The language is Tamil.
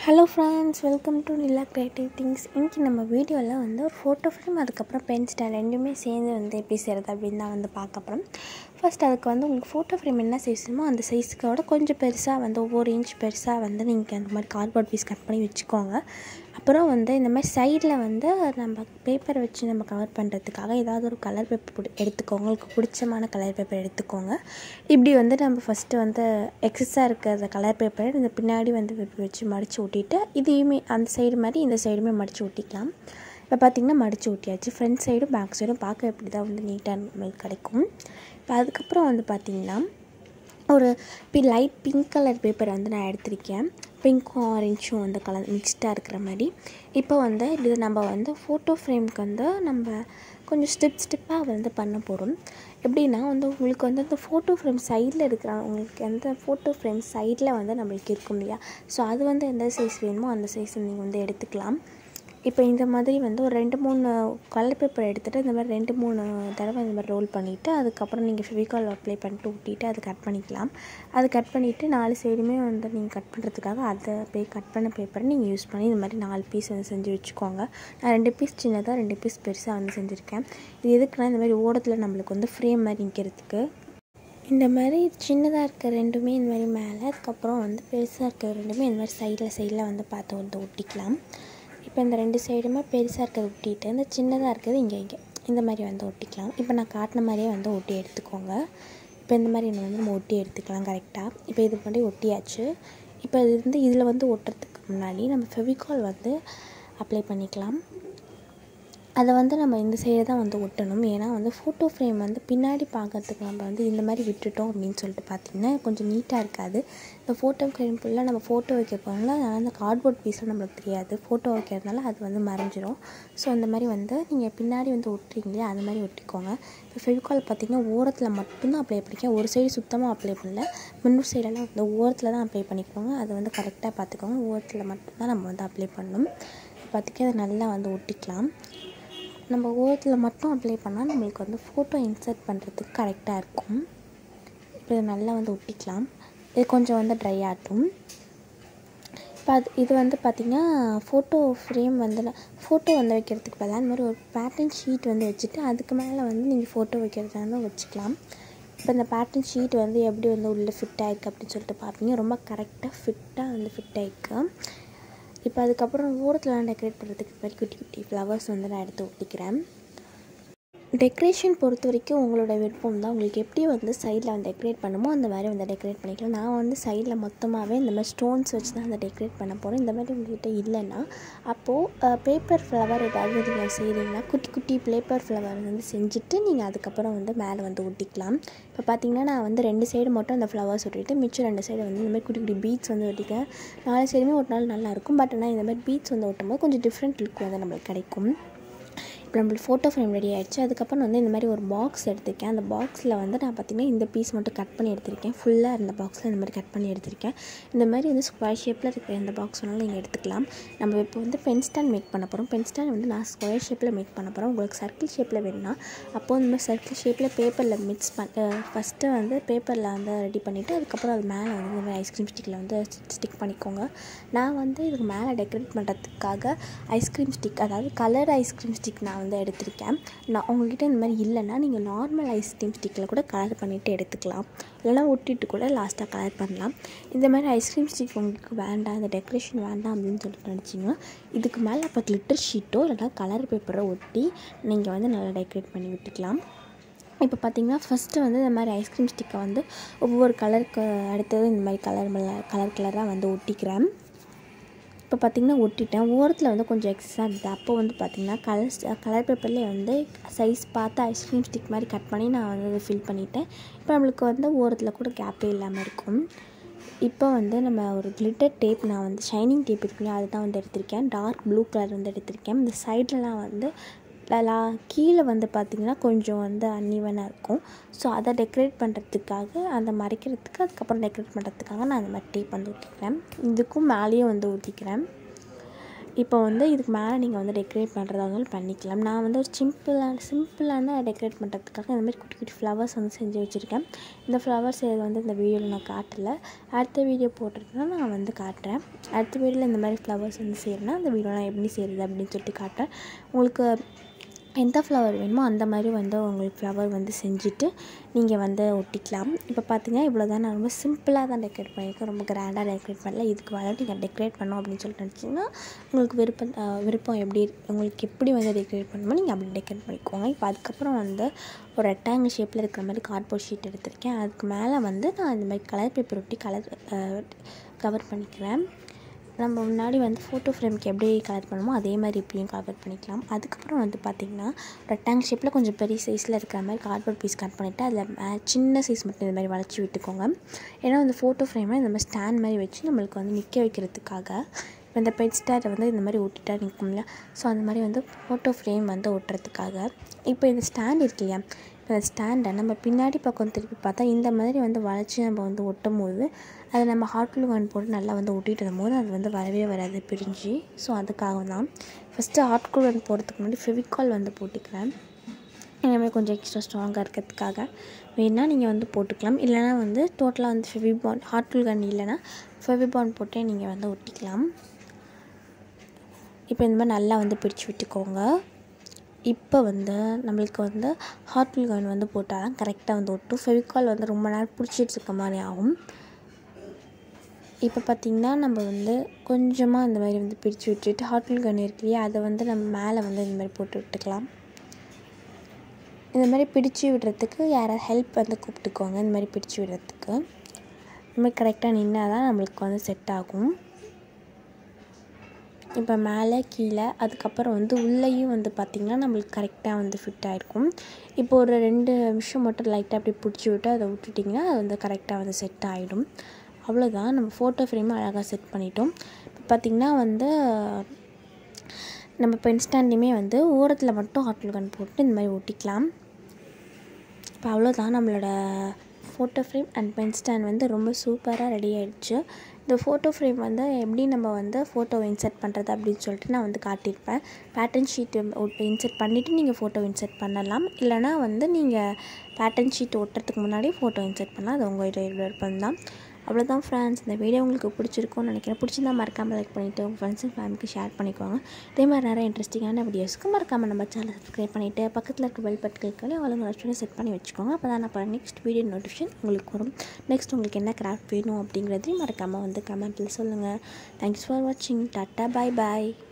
hello friends welcome to Nila creative things இன்றைக்கி நம்ம வீடியோவில் வந்து ஒரு ஃபோட்டோ ஃப்ரேம் அதுக்கப்புறம் பென் ஸ்டாண்ட் ரெண்டுமே சேர்ந்து வந்து எப்படி செய்கிறது அப்படின்னு தான் வந்து பார்க்க போகிறோம் ஃபர்ஸ்ட் அதுக்கு வந்து உங்களுக்கு ஃபோட்டோ ஃப்ரேம் என்ன சைஸ்மோ அந்த சைஸுக்கோட கொஞ்சம் பெருசாக வந்து ஒவ்வொரு இன்ச் பெருசாக வந்து நீங்கள் அந்த மாதிரி கார்ட்போர்ட் பீஸ் கட் பண்ணி வச்சுக்கோங்க அப்புறம் வந்து இந்த மாதிரி சைடில் வந்து நம்ம பேப்பர் வச்சு நம்ம கவர் பண்ணுறதுக்காக ஏதாவது ஒரு கலர் பேப்பர் எடுத்துக்கோங்க உங்களுக்கு பிடிச்சமான கலர் பேப்பர் எடுத்துக்கோங்க இப்படி வந்து நம்ம ஃபஸ்ட்டு வந்து எக்ஸஸாக இருக்கிற கலர் பேப்பரை இந்த பின்னாடி வந்து இப்படி வச்சு மடித்து ஒட்டிட்டு இதையுமே அந்த சைடு மாதிரி இந்த சைடுமே மடித்து ஒட்டிக்கலாம் இப்போ பார்த்திங்கன்னா மடித்து ஒட்டியாச்சு ஃப்ரண்ட் சைடும் பேக் சைடும் பார்க்க இப்படி தான் வந்து நீட்டாக நம்மளுக்கு கிடைக்கும் இப்போ அதுக்கப்புறம் வந்து பார்த்திங்கன்னா ஒரு பி லைட் பிங்க் கலர் பேப்பர் வந்து நான் எடுத்திருக்கேன் பிங்க்கும் ஆரஞ்சும் வந்து கலர் மிக்ஸ்டாக இருக்கிற மாதிரி இப்போ வந்து இது நம்ம வந்து ஃபோட்டோ ஃப்ரேம்க்கு வந்து நம்ம கொஞ்சம் ஸ்டெப் ஸ்டெப்பாக வந்து பண்ண போகிறோம் எப்படின்னா வந்து உங்களுக்கு வந்து அந்த ஃபோட்டோ ஃப்ரேம் சைடில் இருக்கிற உங்களுக்கு எந்த ஃபோட்டோ ஃப்ரேம் சைடில் வந்து நம்மளுக்கு இருக்கும் இல்லையா ஸோ அது வந்து எந்த சைஸ் வேணுமோ அந்த சைஸ் நீங்கள் வந்து எடுத்துக்கலாம் இப்போ இந்த மாதிரி வந்து ஒரு ரெண்டு மூணு கலர் பேப்பர் எடுத்துகிட்டு இந்த மாதிரி ரெண்டு மூணு தடவை இந்த மாதிரி ரோல் பண்ணிவிட்டு அதுக்கப்புறம் நீங்கள் ஃபெவிகால் அப்ளை பண்ணிட்டு ஊட்டிட்டு அது கட் பண்ணிக்கலாம் அது கட் பண்ணிவிட்டு நாலு சைடுமே வந்து நீங்கள் கட் பண்ணுறதுக்காக அதை பே கட் பண்ண பேப்பரை நீங்கள் யூஸ் பண்ணி இந்த மாதிரி நாலு பீஸ் வந்து செஞ்சு வச்சுக்கோங்க நான் ரெண்டு பீஸ் சின்னதாக ரெண்டு பீஸ் பெருசாக வந்து செஞ்சுருக்கேன் இது எதுக்குன்னா இந்த மாதிரி ஓரத்தில் நம்மளுக்கு வந்து ஃப்ரேம் மாதிரி நிற்கிறதுக்கு இந்த மாதிரி சின்னதாக இருக்க ரெண்டுமே இந்த மாதிரி மேலே அதுக்கப்புறம் வந்து பெருசாக இருக்க ரெண்டுமே இந்த மாதிரி சைடில் சைடில் வந்து பார்த்து வந்து ஒட்டிக்கலாம் இப்போ இந்த ரெண்டு சைடுமே பெருசாக இருக்கிறத ஒட்டிட்டு இந்த சின்னதாக இருக்கிறது இங்கே இங்கே இந்த மாதிரி வந்து ஒட்டிக்கலாம் இப்போ நான் காட்டின மாதிரியே வந்து ஒட்டி எடுத்துக்கோங்க இப்போ இந்த மாதிரி வந்து நம்ம ஒட்டி எடுத்துக்கலாம் கரெக்டாக இப்போ இது பண்ணி ஒட்டியாச்சு இப்போ இது வந்து இதில் வந்து ஒட்டுறதுக்கு முன்னாடி நம்ம ஃபெவிகால் வந்து அப்ளை பண்ணிக்கலாம் அதை வந்து நம்ம இந்த சைடு தான் வந்து ஒட்டணும் ஏன்னா வந்து ஃபோட்டோ ஃப்ரேம் வந்து பின்னாடி பார்க்கறதுக்கு நம்ம வந்து இந்த மாதிரி விட்டுட்டோம் அப்படின்னு சொல்லிட்டு பார்த்திங்கன்னா கொஞ்சம் நீட்டாக இருக்காது இந்த ஃபோட்டோ ஃப்ரேம் ஃபுல்லாக நம்ம ஃபோட்டோ வைக்க போகிறோம்ல அதனால் அந்த கார்ட்போர்ட் பீஸில் நம்மளுக்கு தெரியாது ஃபோட்டோ வைக்கிறதுனால அது வந்து மறைஞ்சிரும் ஸோ அந்த மாதிரி வந்து நீங்கள் பின்னாடி வந்து ஒட்டுறீங்களே அது மாதிரி ஒட்டிக்கோங்க இப்போ ஃபெவிகால் பார்த்திங்கன்னா ஓரத்தில் மட்டும்தான் அப்ளை பண்ணிக்கேன் ஒரு சைடு சுத்தமாக அப்ளை பண்ணல முன்னூறு சைடெல்லாம் வந்து ஓரத்தில் தான் அப்ளை பண்ணிக்கோங்க அதை வந்து கரெக்டாக பார்த்துக்கோங்க ஓரத்தில் மட்டும்தான் நம்ம வந்து அப்ளை பண்ணணும் பார்த்திங்கன்னா அதை நல்லா வந்து ஒட்டிக்கலாம் நம்ம ஓரத்தில் மட்டும் அப்ளை பண்ணால் நம்மளுக்கு வந்து ஃபோட்டோ இன்சர்ட் பண்ணுறதுக்கு கரெக்டாக இருக்கும் இப்போ இதை நல்லா வந்து ஒட்டிக்கலாம் இது கொஞ்சம் வந்து ட்ரை ஆகட்டும் இப்போ அது இது வந்து பார்த்திங்கன்னா ஃபோட்டோ ஃப்ரேம் வந்து ஃபோட்டோ வந்து வைக்கிறதுக்கு பதிலாக இந்த மாதிரி ஒரு பேட்டர்ன் ஷீட் வந்து வச்சுட்டு அதுக்கு மேலே வந்து நீங்கள் ஃபோட்டோ வைக்கிறதா இருந்தால் வச்சுக்கலாம் இப்போ இந்த பேட்டர்ன் ஷீட் வந்து எப்படி வந்து உள்ளே ஃபிட் ஆகிருக்கு அப்படின்னு சொல்லிட்டு பார்ப்பீங்க ரொம்ப கரெக்டாக ஃபிட்டாக வந்து ஃபிட் ஆகிருக்கு இப்போ அதுக்கப்புறம் ஓரத்துலலாம் டெக்கரேட் பண்ணுறதுக்கு மாதிரி குட்டி குட்டி ஃப்ளவர்ஸ் வந்து நான் எடுத்து ஒட்டிக்கிறேன் டெக்கரேஷன் பொறுத்த வரைக்கும் உங்களோட விருப்பம் தான் உங்களுக்கு எப்படி வந்து சைடில் வந்து டெக்கரேட் பண்ணுமோ அந்த மாதிரி வந்து டெக்கரேட் பண்ணிக்கலாம் நான் வந்து சைடில் மொத்தமாகவே இந்த மாதிரி ஸ்டோன்ஸ் வச்சு தான் அந்த டெக்கரேட் பண்ண போகிறேன் இந்த மாதிரி உங்கள்கிட்ட இல்லைன்னா அப்போது பேப்பர் ஃப்ளவர் ஏதாவது நீங்கள் செய்கிறீங்கன்னா குட்டி குட்டி பேப்பர் ஃப்ளவர் வந்து செஞ்சுட்டு நீங்கள் அதுக்கப்புறம் வந்து மேலே வந்து ஒட்டிக்கலாம் இப்போ பார்த்தீங்கன்னா நான் வந்து ரெண்டு சைடு மட்டும் அந்த ஃப்ளவர்ஸ் ஒட்டிட்டு மிச்சம் ரெண்டு சைடு வந்து இந்த மாதிரி குட்டி குட்டி பீட்ஸ் வந்து ஒட்டிக்கிறேன் நாலு சைடுமே ஒட்டினாலும் நல்லாயிருக்கும் பட் ஆனால் இந்த மாதிரி பீட்ஸ் வந்து ஒட்டும்போது கொஞ்சம் டிஃப்ரெண்ட் லுக் வந்து நம்மளுக்கு கிடைக்கும் இப்போ நம்மளுக்கு ஃபோட்டோ ஃப்ரேம் ரெடி ஆகிடுச்சு அதுக்கப்புறம் வந்து இந்த மாதிரி ஒரு பாக்ஸ் எடுத்திருக்கேன் அந்த பாக்ஸில் வந்து நான் பார்த்திங்கன்னா இந்த பீஸ் மட்டும் கட் பண்ணி எடுத்திருக்கேன் ஃபுல்லாக இருந்த பாக்ஸில் இந்த மாதிரி கட் பண்ணி எடுத்திருக்கேன் இந்த மாதிரி வந்து ஸ்கொயர் ஷேப்பில் இருக்கிற இந்த பாக்ஸ் வேணாலும் நீங்கள் எடுத்துக்கலாம் நம்ம இப்போ வந்து பென் ஸ்டாண்ட் மேக் பண்ண போகிறோம் பென் ஸ்டாண்ட் வந்து நான் ஸ்கொயர் ஷேப்பில் மேக் பண்ண போகிறோம் உங்களுக்கு சர்க்கிள் ஷேப்பில் வேணும்னா அப்போது இந்த மாதிரி சர்க்கிள் ஷேப்பில் பேப்பரில் மிக்ஸ் பண்ண ஃபஸ்ட்டு வந்து பேப்பரில் வந்து ரெடி பண்ணிவிட்டு அதுக்கப்புறம் அது மேலே வந்து இந்த மாதிரி ஐஸ்கிரீம் ஸ்டிக்கில் வந்து ஸ்டிக் பண்ணிக்கோங்க நான் வந்து இதுக்கு மேலே டெக்கரேட் பண்ணுறதுக்காக ஐஸ்கிரீம் ஸ்டிக் அதாவது கலர் ஐஸ்கிரீம் ஸ்டிக் நான் வந்து எடுத்திருக்கேன் நான் உங்கள்கிட்ட இந்த மாதிரி இல்லைன்னா நீங்கள் நார்மல் ஐஸ்கிரீம் ஸ்டிக்கில் கூட கலர் பண்ணிவிட்டு எடுத்துக்கலாம் இல்லைனா ஒட்டிட்டு கூட லாஸ்ட்டாக கலர் பண்ணலாம் இந்த மாதிரி ஐஸ்கிரீம் ஸ்டிக் உங்களுக்கு வேண்டாம் இந்த டெக்கரேஷன் வேண்டாம் அப்படின்னு சொல்லிட்டு நினச்சிங்கன்னா இதுக்கு மேலே அப்போ கிளிட்டர் ஷீட்டோ இல்லைனா கலர் பேப்பரோ ஒட்டி நீங்கள் வந்து நல்லா டெக்கரேட் பண்ணி விட்டுக்கலாம் இப்போ பார்த்திங்கன்னா ஃபஸ்ட்டு வந்து இந்த மாதிரி ஐஸ்கிரீம் ஸ்டிக்கை வந்து ஒவ்வொரு கலருக்கு அடுத்தது இந்த மாதிரி கலர் கலர் கலராக வந்து ஒட்டிக்கிறேன் இப்போ பார்த்திங்கன்னா ஒட்டிட்டேன் ஓரத்தில் வந்து கொஞ்சம் எக்ஸஸாக இருந்தது அப்போ வந்து பார்த்திங்கன்னா கலர்ஸ் கலர் பேப்பர்லேயே வந்து சைஸ் பார்த்து ஐஸ்கிரீம் ஸ்டிக் மாதிரி கட் பண்ணி நான் வந்து அதை ஃபில் பண்ணிட்டேன் இப்போ நம்மளுக்கு வந்து ஓரத்தில் கூட கேப்பே இல்லாமல் இருக்கும் இப்போ வந்து நம்ம ஒரு கிளிட்டர் டேப் நான் வந்து ஷைனிங் டேப் இருக்குல்லையா அதுதான் வந்து எடுத்திருக்கேன் டார்க் ப்ளூ கலர் வந்து எடுத்திருக்கேன் இந்த சைட்லலாம் வந்து லா கீழே வந்து பார்த்திங்கன்னா கொஞ்சம் வந்து அன்இவனாக இருக்கும் ஸோ அதை டெக்கரேட் பண்ணுறதுக்காக அதை மறைக்கிறதுக்கு அதுக்கப்புறம் டெக்கரேட் பண்ணுறதுக்காக நான் அந்த மாதிரி டேப் வந்து ஊற்றிக்கிறேன் இதுக்கும் மேலேயும் வந்து ஊற்றிக்கிறேன் இப்போ வந்து இதுக்கு மேலே நீங்கள் வந்து டெக்கரேட் பண்ணுறதா இருந்தாலும் பண்ணிக்கலாம் நான் வந்து ஒரு சிம்பிளான சிம்பிளான டெக்கரேட் பண்ணுறதுக்காக இந்த மாதிரி குட்டி குட்டி ஃப்ளவர்ஸ் வந்து செஞ்சு வச்சுருக்கேன் இந்த ஃப்ளவர்ஸ் இது வந்து இந்த வீடியோவில் நான் காட்டலை அடுத்த வீடியோ போட்டிருக்கேன்னா நான் வந்து காட்டுறேன் அடுத்த வீடியோவில் இந்த மாதிரி ஃப்ளவர்ஸ் வந்து செய்கிறேன்னா அந்த வீடியோ நான் எப்படி செய்கிறது அப்படின்னு சொல்லிட்டு காட்டுறேன் உங்களுக்கு எந்த ஃப்ளவர் வேணுமோ அந்த மாதிரி வந்து உங்களுக்கு ஃப்ளவர் வந்து செஞ்சுட்டு நீங்கள் வந்து ஒட்டிக்கலாம் இப்போ பார்த்தீங்கன்னா இவ்வளோ தான் நான் ரொம்ப சிம்பிளாக தான் டெக்கரேட் பண்ணியிருக்கேன் ரொம்ப கிராண்டாக டெக்கரேட் பண்ணல இதுக்கு மேலே நீங்கள் டெக்கரேட் பண்ணோம் அப்படின்னு சொல்லிட்டு நினச்சிங்கன்னா உங்களுக்கு விருப்பம் அஹ், விருப்பம் எப்படி உங்களுக்கு எப்படி வந்து டெக்கரேட் பண்ணணுமோ நீங்கள் அப்படி டெக்கரேட் பண்ணிக்கோங்க இப்போ அதுக்கப்புறம் வந்து ஒரு ரெக்டாங்கிள் ஷேப்பில் இருக்கிற மாதிரி கார்ட்போர்ட் ஷீட் எடுத்திருக்கேன் அதுக்கு மேலே வந்து நான் இந்த மாதிரி கலர் பேப்பர் ஒட்டி கலர் கவர் பண்ணிக்கிறேன் நம்ம முன்னாடி வந்து ஃபோட்டோ ஃப்ரேம்க்கு எப்படி கலர் பண்ணுமோ அதே மாதிரி இப்படியும் கவர் பண்ணிக்கலாம் அதுக்கப்புறம் வந்து பார்த்திங்கன்னா ரெக்டாங்கிள் ஷேப்பில் கொஞ்சம் பெரிய சைஸில் இருக்கிற மாதிரி கார்ட்போர்ட் பீஸ் கட் பண்ணிவிட்டு அதில் சின்ன சைஸ் மட்டும் இந்த மாதிரி வளைச்சி விட்டுக்கோங்க ஏன்னா அந்த ஃபோட்டோ ஃப்ரேமை இந்த மாதிரி ஸ்டாண்ட் மாதிரி வச்சு நம்மளுக்கு வந்து நிற்க வைக்கிறதுக்காக இப்போ இந்த பெட் ஸ்டாரை வந்து இந்த மாதிரி ஒட்டிட்டா நிற்கும்ல ஸோ அந்த மாதிரி வந்து ஃபோட்டோ ஃப்ரேம் வந்து ஒட்டுறதுக்காக இப்போ இந்த ஸ்டாண்ட் இருக்கு இல்லையா இப்போ இந்த ஸ்டாண்டை நம்ம பின்னாடி பக்கம் திருப்பி பார்த்தா இந்த மாதிரி வந்து வளைச்சி நம்ம வந்து ஒட்டும் போது அதை நம்ம ஹாட் glue gun போட்டு நல்லா வந்து ஒட்டிட்டு இருக்கும்போது அது வந்து வரவே வராது பிரிஞ்சு ஸோ அதுக்காக தான் ஃபஸ்ட்டு ஹாட் glue gun போடுறதுக்கு முன்னாடி ஃபெவிகால் வந்து போட்டுக்கிறேன் இனிமேல் கொஞ்சம் எக்ஸ்ட்ரா ஸ்ட்ராங்காக இருக்கிறதுக்காக வேணால் நீங்கள் வந்து போட்டுக்கலாம் இல்லைனா வந்து டோட்டலாக வந்து ஃபெவிபான் ஹாட் glue gun இல்லைனா ஃபெவிபான் போட்டே நீங்கள் வந்து ஒட்டிக்கலாம் இப்போ இந்த மாதிரி நல்லா வந்து பிரித்து விட்டுக்கோங்க இப்போ வந்து நம்மளுக்கு வந்து ஹாட் glue gun வந்து போட்டால் தான் கரெக்டாக வந்து ஒட்டும் ஃபெவிகால் வந்து ரொம்ப நேரம் பிடிச்சிட்டு இருக்க மாதிரி ஆகும் இப்போ பார்த்திங்கன்னா நம்ம வந்து கொஞ்சமாக இந்த மாதிரி வந்து பிரித்து விட்டுட்டு ஹாட் glue gun இருக்கு இல்லையா அதை வந்து நம்ம மேலே வந்து இந்த மாதிரி போட்டு விட்டுக்கலாம் இந்த மாதிரி பிடிச்சு விடுறதுக்கு யாராவது ஹெல்ப் வந்து கூப்பிட்டுக்கோங்க இந்த மாதிரி பிடிச்சு விடுறதுக்கு இந்த மாதிரி கரெக்டாக நின்னால் தான் நம்மளுக்கு வந்து செட் ஆகும் இப்போ மேலே கீழே அதுக்கப்புறம் வந்து உள்ளேயும் வந்து பார்த்திங்கன்னா நம்மளுக்கு கரெக்டாக வந்து ஃபிட் ஆகிருக்கும் இப்போ ஒரு ரெண்டு நிமிஷம் மட்டும் லைட்டாக அப்படி பிடிச்சி விட்டு அதை விட்டுட்டிங்கன்னா அது வந்து கரெக்டாக வந்து செட் ஆகிடும் அவ்வளோதான் நம்ம ஃபோட்டோ ஃப்ரேமை அழகாக செட் பண்ணிட்டோம் இப்போ பார்த்திங்கன்னா வந்து நம்ம பென் ஸ்டாண்டையுமே வந்து ஓரத்தில் மட்டும் ஹாட் glue gun போட்டு இந்த மாதிரி ஒட்டிக்கலாம் இப்போ அவ்வளோதான் நம்மளோட photo frame and pen stand வந்து ரொம்ப சூப்பராக ரெடி ஆயிடுச்சு இந்த ஃபோட்டோ ஃப்ரேம் வந்து எப்படி நம்ம வந்து ஃபோட்டோ இன்சர்ட் பண்ணுறது அப்படின்னு சொல்லிட்டு நான் வந்து காட்டியிருப்பேன் பேட்டர்ன் ஷீட் இன்சர்ட் பண்ணிவிட்டு நீங்கள் ஃபோட்டோ இன்சர்ட் பண்ணலாம் இல்லைனா வந்து நீங்கள் பேட்டர்ன் ஷீட் ஒட்டுறதுக்கு முன்னாடி ஃபோட்டோ இன்சர்ட் பண்ணலாம் அது உங்கள் விருப்பம் தான் அவ்வளோதான் ஃப்ரெண்ட்ஸ் இந்த வீடியோ உங்களுக்கு பிடிச்சிருக்கும்னு நினைக்கிறேன் பிடிச்சிருந்தா மறக்காமல் லைக் பண்ணிவிட்டு உங்கள் ஃப்ரெண்ட்ஸ் அண்ட் ஃபேமிலிக்கு ஷேர் பண்ணிக்கோங்க இதே மாதிரி நிறைய இன்ட்ரெஸ்டிங்கான வீடியோஸ்க்கு மறக்காமல் நம்ம சேனலை சப்ஸ்கிரைப் பண்ணிவிட்டு பக்கத்தில் இருக்க பெல் பட் கிளிக் பண்ணி அவங்க ரெஸ்டாரண்ட் செட் பண்ணி வச்சுக்கோங்க அப்போ தான் நான் நெக்ஸ்ட் வீடியோ நோட்டிஃபிகேஷன் உங்களுக்கு வரும் நெக்ஸ்ட் உங்களுக்கு என்ன கிராஃப்ட் வேணும் அப்படிங்கிறதையும் மறக்காமல் வந்து கமெண்ட்டில் சொல்லுங்கள் தேங்க்ஸ் ஃபார் வாட்சிங் டாட்டா பாய் பாய்